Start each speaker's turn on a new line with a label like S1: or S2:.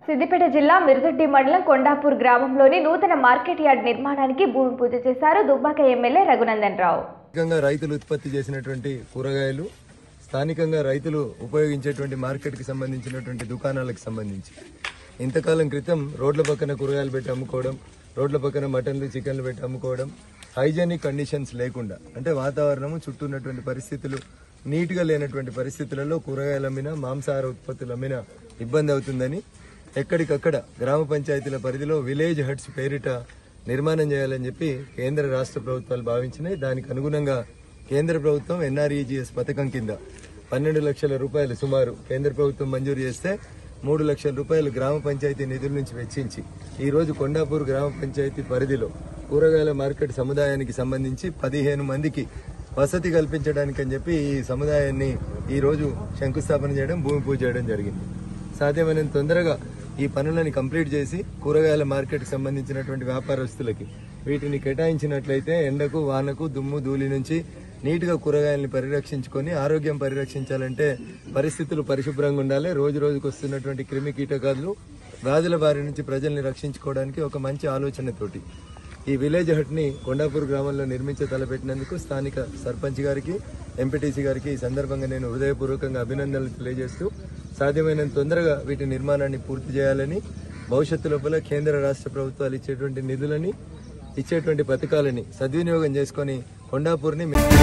S1: సిద్దిపేట జిల్లా మిరుదొడ్డి మండలం కొండాపూర్ గ్రామంలోని నూతన మార్కెట్ యార్డ్ నిర్మాణానికి భూమి పూజ చేశారు దుబ్బాక ఎమ్మెల్యే రఘునందన్ రావు
S2: స్థానికంగా రైతులు ఉత్పత్తి చేసినటువంటి కూరగాయలు స్థానికంగా రైతులు ఉపయోగించేటువంటి మార్కెట్కి సంబంధించినటువంటి దుకాణాలకు సంబంధించి ఇంతకాలం క్రితం రోడ్ల పక్కన కూరగాయలు పెట్టి అమ్ముకోవడం రోడ్ల పక్కన మటన్లు చికెన్లు పెట్టి అమ్ముకోవడం హైజెనిక్ కండిషన్స్ లేకుండా అంటే వాతావరణము చుట్టూ ఉన్నటువంటి పరిస్థితులు నీట్గా లేనటువంటి పరిస్థితులలో కూరగాయలు అమ్మినా మాంసాహార ఉత్పత్తులు అమ్మినా ఇబ్బంది అవుతుందని ఎక్కడికక్కడ గ్రామ పంచాయతీల పరిధిలో విలేజ్ హట్స్ పేరిట నిర్మాణం చేయాలని చెప్పి కేంద్ర రాష్ట్ర ప్రభుత్వాలు భావించినాయి దానికి అనుగుణంగా కేంద్ర ప్రభుత్వం ఎన్ఆర్ఈజీఎస్ పథకం కింద పన్నెండు లక్షల రూపాయలు సుమారు కేంద్ర ప్రభుత్వం మంజూరు చేస్తే మూడు లక్షల రూపాయలు గ్రామ పంచాయతీ నిధుల నుంచి వెచ్చించి ఈ రోజు కొండాపూర్ గ్రామ పంచాయతీ పరిధిలో కూరగాయల మార్కెట్ సముదాయానికి సంబంధించి పదిహేను మందికి వసతి కల్పించడానికి అని చెప్పి ఈ సముదాయాన్ని ఈ రోజు శంకుస్థాపన చేయడం భూమి పూజ చేయడం జరిగింది సాధ్యమైనంత తొందరగా ఈ పనులని కంప్లీట్ చేసి కూరగాయల మార్కెట్కి సంబంధించినటువంటి వ్యాపారస్తులకి వీటిని కేటాయించినట్లయితే ఎండకు వానకు దుమ్ము ధూళి నుంచి నీట్గా కూరగాయలని పరిరక్షించుకొని ఆరోగ్యం పరిరక్షించాలంటే పరిస్థితులు పరిశుభ్రంగా ఉండాలి రోజు రోజుకు వస్తున్నటువంటి క్రిమి కీటకాలు వ్యాధుల బారి నుంచి ప్రజల్ని రక్షించుకోవడానికి ఒక మంచి ఆలోచనతోటి ఈ విలేజ్ హట్ ని కొండాపూర్ గ్రామంలో నిర్మించ తలపెట్టినందుకు స్థానిక సర్పంచ్ గారికి ఎంపీటీసీ గారికి ఈ సందర్భంగా నేను హృదయపూర్వకంగా అభినందనలు తెలియజేస్తూ సాధ్యమైనంత తొందరగా వీటి నిర్మాణాన్ని పూర్తి చేయాలని భవిష్యత్తు లోపల కేంద్ర రాష్ట్ర ప్రభుత్వాలు ఇచ్చేటువంటి నిధులని ఇచ్చేటువంటి పథకాలని సద్వినియోగం చేసుకొని కొండాపూర్ని